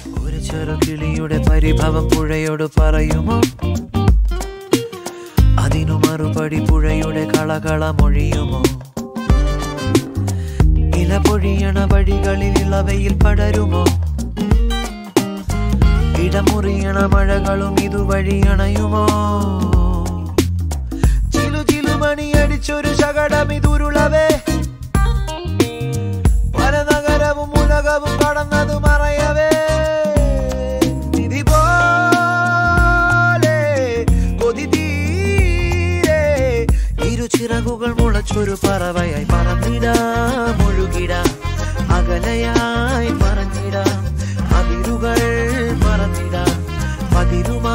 ഒരു ചെറുകിളിയുടെ പരിഭവം പുഴയോട് പറയുമോ അതിനു മറുപടി പുഴയുടെ കളകള മൊഴിയുമോ ഇല പൊഴിയണ വഴികളിൽ ഇളവയിൽ പടരുമോ ഇടമുറിയണ മഴകളും ഇതുവഴി അണയുമോ ചിലു ചിലു മണിയടിച്ചൊരു ശകടം ഇതുരുളവേ പല നഗരവും ഉലകവും കടന്നത് മറയവേ നിധി പോലെ കൊതി തീരെ ഇരുചിറകുകൾ മുളച്ചൊരു പറവയായി പറന്നിടാം ഒഴുകിടാം അകലയായി പറഞ്ഞിടാം അതിരുകൾ മറന്നിടാം പതിരുമ